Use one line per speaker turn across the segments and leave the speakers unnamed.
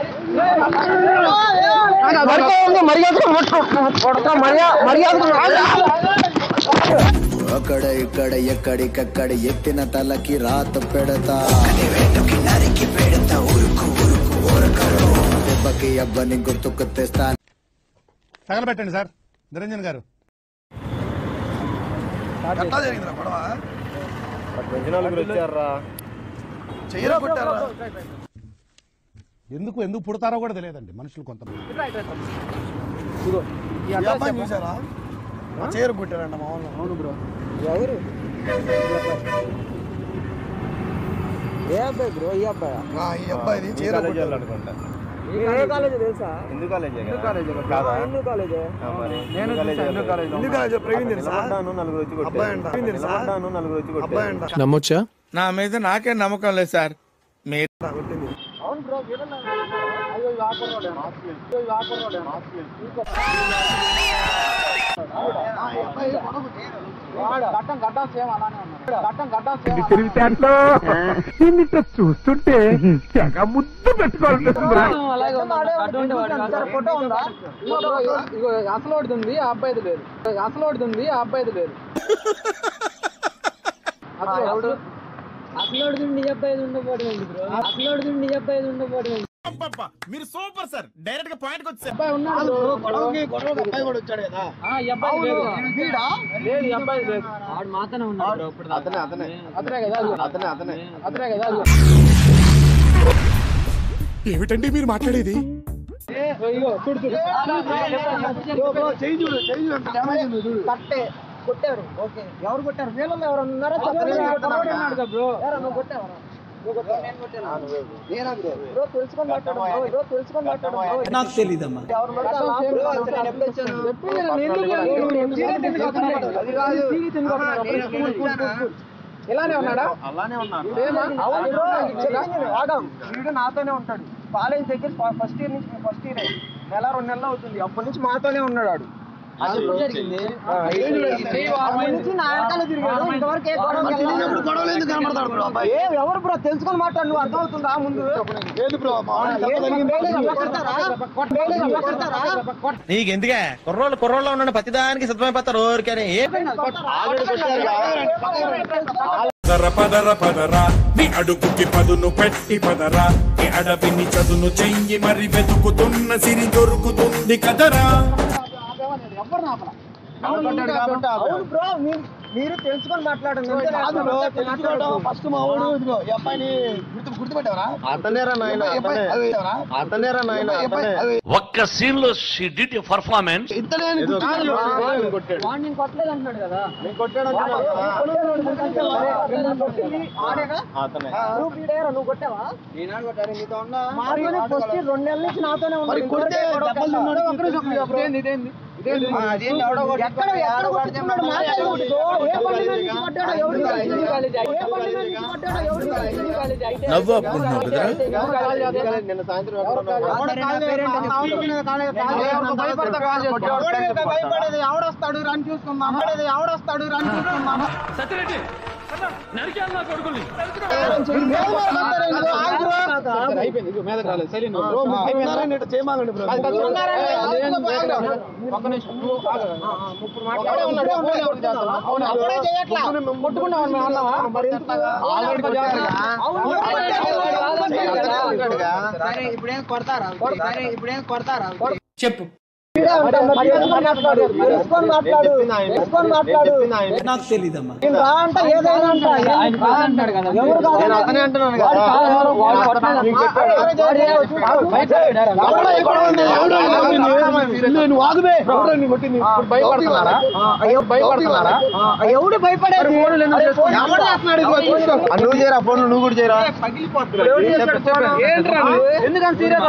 అక్కడ ఇక్కడ ఎక్కడికక్కడ ఎత్తిన తలకి రాత పెడతా దెబ్బకి అబ్బని గుర్తుకు తెస్తా
తగలబెట్టండి సార్ నిరంజన్ గారు
ఎట్లా జరిగిందిరా గొడవ
వచ్చారా
చెయ్యరా కొట్టారా
ఎందుకు ఎందుకు పుడతారో కూడా తెలియదండి మనుషులు కొంతమంది
ఈ అబ్బాయిని చూసారా ఆ చీర కొట్టారంట మా వాళ్ళు
అవును బ్రో ఎవరు ఏ అబ్బాయి బ్రో ఈ అబ్బాయి
ఆ, ఈ అబ్బాయిది చీర కొట్టారు
ఏ కాలేజ్ తెలుసా Hindu college Hindu college Hindu college నేను హిందూ కాలేజ్
హిందూ కాలేజ్ ప్రవీణ్ తెలుసా
నలుగురు వచ్చి
అబ్బాయి అంట ప్రవీణ్ తెలుసా
నలుగురు వచ్చి
అబ్బాయి అంట
నమ్మొచ్చా
నా మీద నాకే నమ్మకం లేదు సార్ మీరు
కొట్టింది
అవును బ్రో అయ్యో ఆపర్ రోడ్ అయ్యో ఆపర్ రోడ్ గట్టం గట్టం సేమ్ అలానే ఉన్నాడు గట్టం గట్టం సేమ్
చూస్తుంటే ముద్దు పెట్టుకోవాలి
అలాగే ఉన్నాడు ఫోటో ఉందా ఇగో బ్రో, ఇగో- ఇగో అసలు ఒకటి ఉంది ఆ అబ్బాయిది లేదు అసలు ఒకటి ఉంది ఆ అబ్బాయిది లేదు అసలు అసలు నీ అబ్బాయిది ఉండబోడు బ్రో అసలు నీ అబ్బాయిది ఉండబోడు
మీరు సూపర్ సార్ డైరెక్ట్ గా పాయింట్ వచ్చారు
అబ్బాయి ఉన్నాడు
గొడవకి గొడవకి అబ్బాయి కూడా వచ్చాడు కదా
ఆ, ఈ అబ్బాయి లేదు లేదు ఈ అబ్బాయి లేదు ఆడు మాత్రమే ఉన్నాడు
అతనే అతనే
అతనే కదా అదిగో.
అతనే అతనే
అతనే కదా అదిగో.
ఏమిటండి మీరు మాట్లాడేది
ఇగో చూడు చూడు
చెయ్యి చూడు చెయ్యి చూడు ఎంత డ్యామేజ్ ఉంది చూడు
కట్టే కొట్టారు ఓకే ఎవరు కొట్టారు వీళ్ళలో ఎవరు ఉన్నారా బ్రో నువ్వు కొట్టావా నువ్వు కొట్టావా? నేను కొట్టాను. బ్రో తెలుసుకొని మాట్లాడు బ్రో. బ్రో తెలుసుకొని మాట్లాడు బ్రో.
నాకు తెలీదమ్మా
ఎవరు పడితే వాళ్ళు బ్రో, అసలు నేను ఎప్పుడు వచ్చాను? చెప్పు, నేను ఎందుకు నేను ఎందుకు సీరియస్ ఎందుకు అవుతున్నాడు? సీరియస్ ఎందుకు అవుతున్నాడు? Cool, cool, cool, cool. ఇలానే ఉన్నాడా
అలానే ఉన్నాను
సేమా? అవును బ్రో, చెప్పింది ఆగం. వీడు నాతోనే ఉంటాడు కాలేజ్ దగ్గర ఫస్ట్ ఇయర్ నుంచి ఫస్ట్ ఇయర్ నెల రెండు నెలలు అవుతుంది అప్పటి నుంచి మాతోనే ఉన్నాడు వాడు జరిగింది అప్పటి నుంచి నా వెనకాలే తిరిగాడు ఇంతవరకు ఏ గొడవ
చిన్నప్పుడు గొడవలు ఎందుకు కనబడతాడు బ్రో అబ్బాయి
ఏ ఎవరు బ్రో తెలుసుకొని మాట్లాడు నువ్వు అర్థం అవుతుందా ముందు
ఏది బ్రో మా వాడిని దెబ్బ తగిలింది.
నీకెందుకే కుర్రోళ్ళు కుర్రోళ్ళు ఉన్న ప్రతిదానికి సిద్ధమైపోతారు ఊరికని
పదర పదర పదరా నీ అడుగుకి పదును పెట్టి పదరా నీ అడవిని చదును చెయ్యి మరి వెతుకుతున్న సిరి దొరుకుతుంది కదరా
అవును బ్రో మీరు మీరు తెలుసుకొని మాట్లాడండి అంతే
కాదు బ్రో తెలుసుకోవడం ఫస్ట్ మా వాడు ఇదిగో ఈ అబ్బాయిని గుర్తు గుర్తుపెట్టావరా
అతనేరా నాయన
ఈ అబ్బాయి అది వేయవరా?
అతనేరా నాయన
ఈ అబ్బాయి
అతనే
అది
ఒక్క సీన్ లో షీ డిడ్ పర్ఫార్మెన్స్
ఇంతలేని గుర్తు కాదు బ్రో.
కొట్టాడు
వాడు నేను కొట్టలేదు అంటున్నాడు కదా
నేను కొట్టాడు
ఆడేగా
అతనే
నువ్వు వీడేరా నువ్వు కొట్టావా
ఈనాడు కొట్టారు నీతో ఉన్నా
మాతోనే ఫస్ట్ రెండు నెలల నుంచి నాతోనే
మరి
ఉన్నాడు
కొడితే దెబ్బలు తిన్నాడు.
ఒక్క నిమిషం, ఇదేంది ఇదేంది ఇదేంది
అదేంటి ఎవడో కొట్టి-
ఎక్కడ ఎక్కడ కొట్టుకున్నాడు మాట్లాడు కొట్టుకో. ఏ బండి మీద నుంచి కొట్టాడో ఎవరికి తెలుసు? ఏ బండి మీద నుంచి కొట్టాడో ఎవరికి తెలుసు?
నవ్వు అప్పుడున్నావు కదరా
ఎవరు కాల్ చేస్తారు?
నిన్న సాయంత్రం ఎక్కడ ఉన్నావు?
ఎవరు కాల్ చేస్తారు? ఎవరు భయపడతా కాల్ చేస్తారు? ఎవరికి భయపడేది ఎవడొస్తాడు రన్ చూసుకుందాం పడేది ఎవడొస్తాడు రన్ చూసుకుందాం అయిపోయింది ఇదిగో మీదకి రాలేదు సైలెంట్
బ్రో, ముగ్గురు ఉన్నారని ఇట్లా చేయమాకండి బ్రో.
ఒక్క నిమిషం నువ్వు ఆగు. ఇప్పుడు మాట్లాడే ఉన్నాడు ఫోన్ ఎవరికి చేస్తావా? అవును అప్పుడే చేయట్లా కొట్టుకున్నావు నువ్వు అన్నావా మరి ఎందుకు ఆల్రెడీ కొట్టారు అవును
సరే ఇప్పుడేం కొడతారా సరే ఇప్పుడేం కొడతారా
చెప్పు
తెలుసుకొని మాట్లాడు తెలుసుకొని మాట్లాడు
నాకు తెలీదమ్మా
నేను రా అంట ఏదైనా అంట ఆయన కాదంటాడు కదా ఎవరు కాదు
నేను అతనే అంటున్నాను కదా
వాడు కొట్టాడు. వాడు ఏదో చూసుకో.
ఎవడో ఈ గొడవ ఉంది? ఎవడో ఈ గొడవ ఉంది? ఇల్లు నువ్వు ఆగుబే. ఎవడో నిన్ను కొట్టింది? ఇప్పుడు భయపడుతున్నారా?
భయపడుతున్నారా ఎవడు భయపడేది ఎవడు చేస్తున్నాడు ఇదిగో చూసుకో.
ఆ, నువ్వు చేయరా ఫోన్ నువ్వు కూడా చేయరా
ఎవడు చేస్తాడు ఫోన్? ఏంట్రా నువ్వు? ఎందుకని సీరియస్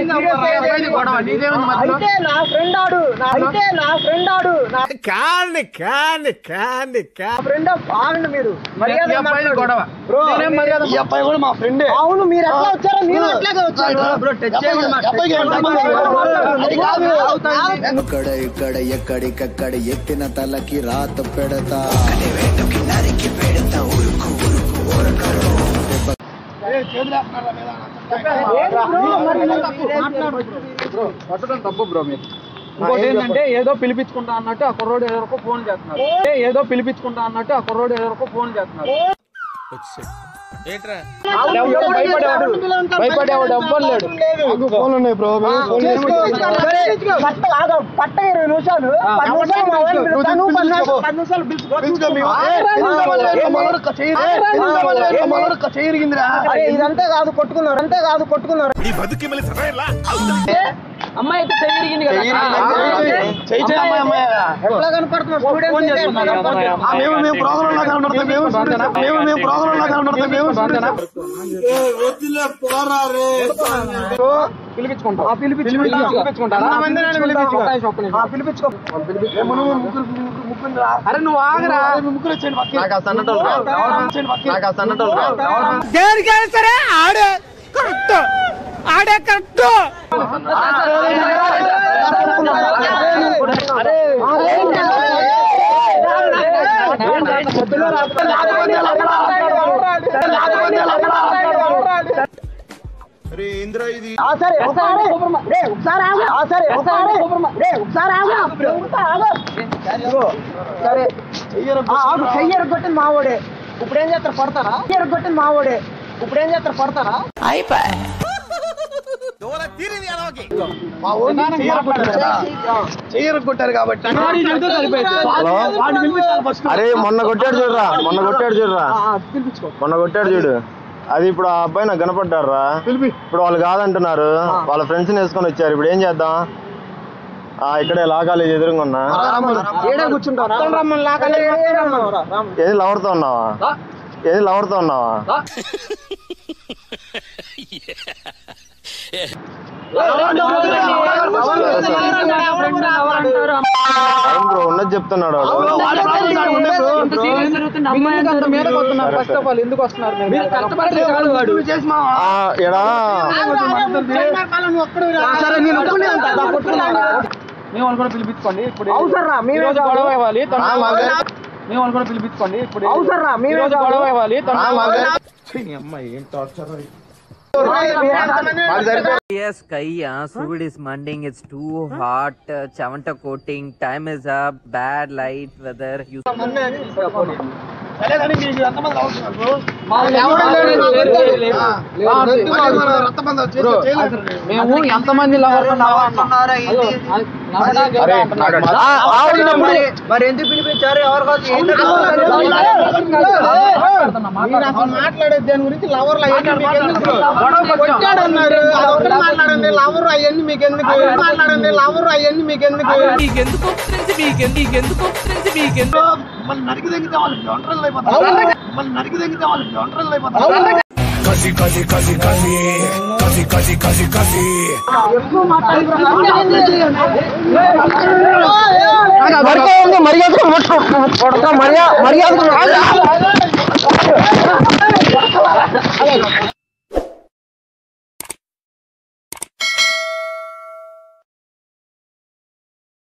అయితే నా ఫ్రెండ్ ఆడు నా- అయితే నా ఫ్రెండ్ ఆడు నా
కాండి కాండి కాండి
ఫ్రెండ్ ఆగండి మీరు మర్యాద గొడవ బ్రో
ఈ అబ్బాయి కూడా మా ఫ్రెండే
అవును మీరు ఎట్లా వచ్చారో మీరు అట్లాగే వచ్చారు
అబ్బాయికి ఎంత మంది అది కాదు
అక్కడ ఇక్కడ ఎక్కడికక్కడ ఎత్తిన తలకి రాత పెడతా
ఏ, చేతులు వేస్తున్నారా మీద? కొట్టడం తప్పు బ్రో మీరు ఇంకోటి ఏంటంటే ఏదో పిలిపించుకుంటా అన్నట్టు ఆ కుర్రోడు ఎవరికో ఫోన్ చేస్తున్నారు ఏ ఏదో పిలిపించుకుంటా అన్నట్టు ఆ కుర్రోడు ఎవరికో ఫోన్ చేస్తున్నారు
ఏంట్రా
భయపడేవాడు భయపడేవాడు ఎవ్వరు లేడు ఫోన్ ఉన్నాయి బ్రో
పట్ట ఆగు, పట్ట ఇరవై నిమిషాలు పది నిమిషాలు మా వాడిని పిలుస్తా, నువ్వు పది నిమిషాలు- పది నిమిషాలు పిలుచుకో. అరే, ఇదంతా కాదు కొట్టుకున్నారు అంతే కాదు కొట్టుకున్నారు
ఈ బతుకి మళ్ళీ సరైన
అమ్మాయి అయితే చెయ్యిరిగింది కదా
ఎట్లా కనపడుతున్నారు స్టూడెంట్స్ అయితే ఎట్లా కనపడుతున్నారు?
మేము మేము ప్రోగ్రామ్ లా కనబడతాం మేము మేము మేము ప్రోగ్రామ్ లా కనబడతాం మేము పిలిపించుకుంటాం పిలిపించుకుంటారా
ఆ, పిలిపించుకో
అరే నువ్వు ఆగరా ముగ్గురు వచ్చేయండి పక్కకి.
నాకు ఆ సన్నటోళ్ళు రావు.
దేనికైనా సరే ఆడే కరెక్ట్ ఆడే కరెక్ట్
ఆ, సరే ఒకసారి రే, ఒకసారి ఆగు. ఆ, సరే ఒకసారి రే, ఒకసారి ఆగు. ఒకసారి ఆగు. ఇదిగో, సరే ఆ, ఆగు చెయ్యరు కొట్టింది మావోడే ఇప్పుడు ఏం చేస్తారు పడతారా చెయ్యరు కొట్టింది మావోడే ఇప్పుడు ఏం చేస్తారు పడతారా
చెయ్యరు కొట్టారు కాబట్టి
అరే మొన్న కొట్టాడు చూడరా మొన్న కొట్టాడు చూడరా మొన్న కొట్టాడు చూడు అది ఇప్పుడు ఆ అబ్బాయి నాకు కనపడ్డారా ఇప్పుడు వాళ్ళు కాదంటున్నారు వాళ్ళ ఫ్రెండ్స్ వేసుకొని వచ్చారు ఇప్పుడు ఏం చేద్దాం ఆ ఇక్కడే లా కాలేజ్ ఎదురుకున్నా
ఏడే కూర్చుంటారా రమ్మని లాగాలి
ఏది లవర్తో ఉన్నావా ఏది లవర్తో ఉన్నావా ఏం బ్రో ఉన్నది చెప్తున్నాడు వాడు
ఫస్ట్ ఆఫ్ ఆల్ ఎందుకు వస్తున్నారు మీరు కష్టపడి
ఆ, ఈడ
సరే నేను ఒక్కడే ఉంటా, నా కొట్టుకున్నాను.
మేము వాళ్ళు కూడా పిలిపించుకోండి ఇప్పుడు
అవసరం
ఈ
మేమే
రోజు గొడవ ఇవ్వాలి తను-
ఆ, మాకు
మేము వాళ్ళు కూడా పిలిపించుకోండి ఇప్పుడు
అవసరం
ఈ
మేమే
రోజు గొడవ ఇవ్వాలి తను-
ఆ, మాకు
Yes, Kaya, Suvid is mending. It's too hot. Uh, Chavanta coating. Time is up. Bad light weather. You.
మేము ఎంతమంది లవర్లు
మరి ఎందుకు పిలిపించారు ఎవరు కాదు మీరు అసలు మాట్లాడేది దాని గురించి లవర్లు అవన్నీ మీకు ఎందుకు కొట్టాడు అన్నారు అదొకటి మాట్లాడండి లవర్ అవన్నీ మీకు ఎందుకు మాట్లాడండి లవర్ అవన్నీ మీకు ఎందుకు
మీకెందుకు ఫ్రెండ్స్ మీకెందుకు మీకెందుకు ఫ్రెండ్స్ మీకెందుకు
కసి కసి కసి కసి కసి కసి కసి కసి
మర్యాద మర్యాద